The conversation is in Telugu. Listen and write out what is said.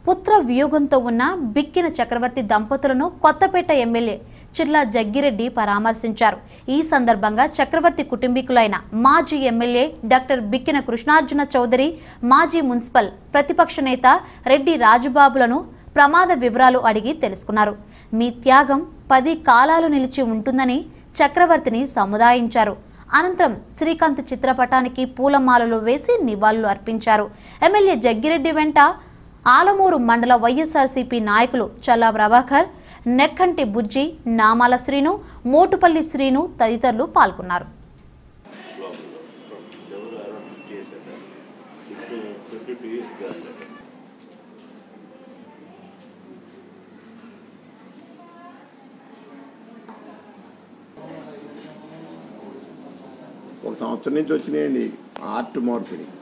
పుత్ర వియోగంతో ఉన్న బిక్కిన చక్రవర్తి దంపతులను కొత్తపేట ఎమ్మెల్యే చిర్లా జగ్గిరెడ్డి పరామర్శించారు ఈ సందర్భంగా చక్రవర్తి కుటుంబీకులైన మాజీ ఎమ్మెల్యే డాక్టర్ బిక్కిన కృష్ణార్జున చౌదరి మాజీ మున్సిపల్ ప్రతిపక్ష నేత రెడ్డి రాజుబాబులను ప్రమాద వివరాలు అడిగి తెలుసుకున్నారు మీ త్యాగం పది కాలాలు నిలిచి ఉంటుందని చక్రవర్తిని సముదాయించారు అనంతరం శ్రీకాంత్ చిత్రపటానికి పూలమాలలు వేసి నివాళులు అర్పించారు ఎమ్మెల్యే జగ్గిరెడ్డి వెంట ఆలమూరు మండల వైఎస్ఆర్సీపీ నాయకులు చల్లా ప్రభాకర్ నెక్కంటి బుజ్జి నామాల శ్రీను మోటుపల్లి శ్రీను తదితరులు పాల్గొన్నారు ఎవరు అరౌండ్ చేశారు ఇప్పుడు ట్వంటీ టూ ఇయర్స్ కాదు ఒక సంవత్సరం నుంచి వచ్చినాయండి ఆర్ట్ మార్పిడి